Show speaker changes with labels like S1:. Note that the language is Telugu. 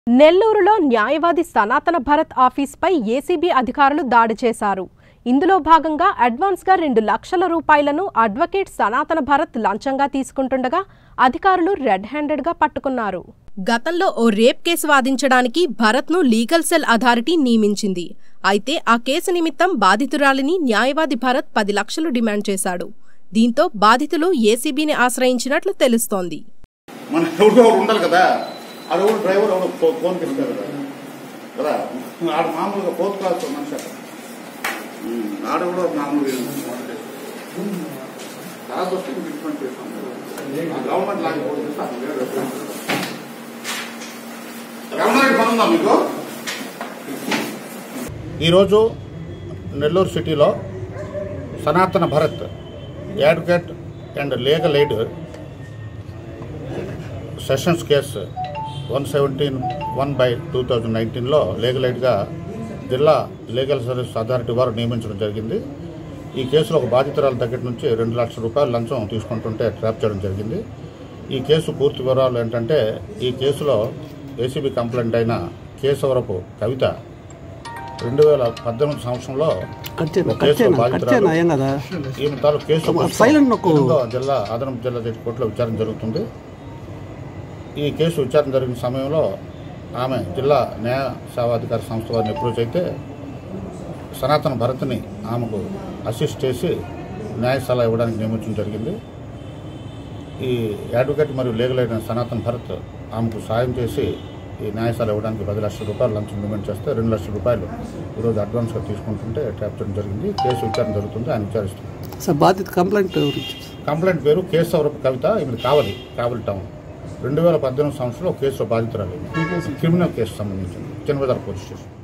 S1: నెల్లూరులో న్యాయవాది సనాతన భరత్ ఆఫీస్పై ఏసీబీ అధికారులు దాడి చేశారు ఇందులో భాగంగా అడ్వాన్స్గా రెండు లక్షల రూపాయలను అడ్వకేట్ సనాతన భరత్ లంచంగా తీసుకుంటుండగా అధికారులు రెడ్ హ్యాండెడ్గా పట్టుకున్నారు గతంలో ఓ రేప్ కేసు వాదించడానికి భరత్ను లీగల్ సెల్ అథారిటీ నియమించింది అయితే ఆ కేసు నిమిత్తం బాధితురాలిని న్యాయవాది భరత్ పది లక్షలు డిమాండ్ చేశాడు దీంతో బాధితులు ఏసీబీని ఆశ్రయించినట్లు తెలుస్తోంది
S2: మన ఎవడో ఒకడు ఉండాలి కదా ఆడు ఎవడు డ్రైవర్ ఎవడో ఫో- ఫోన్ ఇస్తారు కదా కదా ఆడు మామూలుగా ఫోర్త్ క్లాస్ మనిషి అక్కడ ఉమ్, ఆడు కూడా మామూలుగా క్లాస్ వస్తే ట్రీట్మెంట్ చేస్తాం గవర్నమెంట్ లాగా పోటీ చేస్తే అసలు వేరే గవర్నమెంట్ పని ఉందా మీకు ఈరోజు నెల్లూరు సిటీలో Sanatana Bharat advocate and legal aid sessions case one seventeen one by two thousand నైన్టీన్లో లీగల్ ఎయిడ్గా జిల్లా లీగల్ సర్వీస్ అథారిటీ వారు నియమించడం జరిగింది ఈ కేసులో ఒక బాధితురాల దగ్గర నుంచి రెండు లక్షల రూపాయలు లంచం తీసుకుంటుంటే ట్రాప్ చేయడం జరిగింది ఈ కేసు పూర్తి వివరాలు ఏంటంటే ఈ కేసులో ఏసీబీ కంప్లైంట్ అయిన కేశవరపు కవిత రెండు వేల పద్దెనిమిది సంవత్సరంలో
S3: కట్చేనా
S2: ఒక కేసులో
S3: కట్చేనా
S2: బాధితురాలు
S3: కట్చేనా ఏం కదా
S2: ఈమె తాలూకు కేసు ప్రస్తుతం
S3: సైలెంట్ నొక్కు.
S2: ఎనిమిదో జిల్లా అదనపు జిల్లా జడ్జి కోర్టులో విచారణ జరుగుతుంది ఈ కేసు విచారణ జరిగిన సమయంలో ఆమె జిల్లా న్యాయ సేవాధికార సంస్థ వారిని అప్రోచ్ అయితే సనాతన భరత్ని ఆమెకు అసిస్ట్ చేసి న్యాయ సలహా ఇవ్వడానికి నియమించడం జరిగింది ఈ అడ్వకేట్ మరియు లీగల్ అయిన సనాతన భరత్ ఆమెకు సాయం చేసి ఈ న్యాయశాల ఇవ్వడానికి పది లక్షల రూపాయలు లంచం డిమాండ్ చేస్తే రెండు లక్షల రూపాయలు ఈరోజు అడ్వాన్స్గా తీసుకుంటుంటే ట్రాప్ చేయడం జరిగింది కేసు విచారణ జరుగుతుంది ఆయన విచారిస్తుంది
S3: సార్ బాధిత కంప్లైంట్ గురించి
S2: కంప్లైంట్ పేరు కేశవరపు కవిత ఈమె కావలి కావలి టౌన్ రెండు వేల పద్దెనిమిది సంవత్సరంలో కేసులో బాధితురాలు క్రిమినల్ కేసు సంబంధించింది చిన్నబజార్ పోలీస్ స్టేషన్